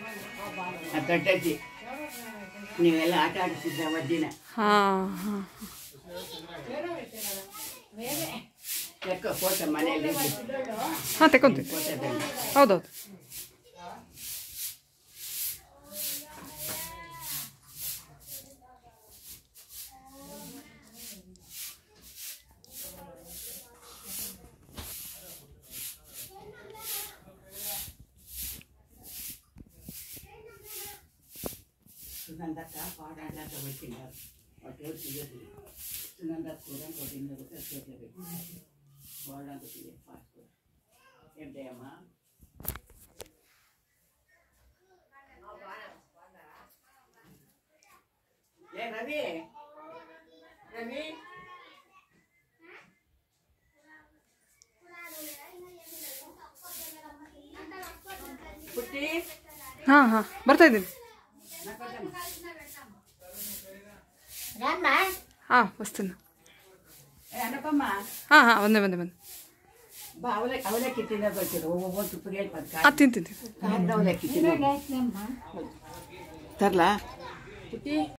ಆ ದೊಡ್ಡಜ್ಜಿ ನೀವೆಲ್ಲ ಆಟ ಆಡಿಸಿದ್ದ ಅವತ್ತಿನ ಹಾಂ ಹಾಂ ಲೆಕ್ಕ ಫೋಟೋ ಮನೆಯಲ್ಲಿ ಹಾಂ ತಗೊಂತೀನಿ ಫೋಟೋದಲ್ಲಿ ಹೌದೌದು ಸುನಂದಕ್ಕ ಪಾಡಾಟ ತಗೊಳ್ತಿದ್ದಾರೆ ಹೊಟ್ಟೆ ಸಿಗೋದಿಲ್ಲ ಸುನಂದ ಕೂಡ ಕೊಟ್ಟಿದ್ದು ಕೇಳಬೇಕು ಪಾಡ ಗೊತ್ತಿದೆ ಫಾಸ್ಟ್ ಎಂಟೆಯಮ್ಮ ಏ ರವಿ ರವಿ ಪುಟ್ಟಿ ಹಾಂ ಹಾಂ ಬರ್ತಾ ಇದ್ದೀನಿ ನಕ್ಕೊಟ್ಟಮ್ಮ. ಹಾಂ ಬಸ್ತೀನಿ ಏ ಅಣ್ಣಪ್ಪಮ್ಮ ಹಾಂ ಹಾಂ ಒಂದೇ ಬಂದೆ ಬಂದೆ ಬಾ ಅವಲಕ್ಕಿ ಅವಲಕ್ಕಿ ತಿನ್ನೋದು ಬರ್ತೀರ ಒಬ್ಬೊಬ್ಬರು ತುಪ್ಪರಿಗೆ ಬಂದು ಹಾಂ ತಿಂತೀನಿ ಕಾಯ್ದ ಅವಲಕ್ಕಿ ತಿನ್ನೋದು ತರ್ಲಾ ಪುಟ್ಟಿ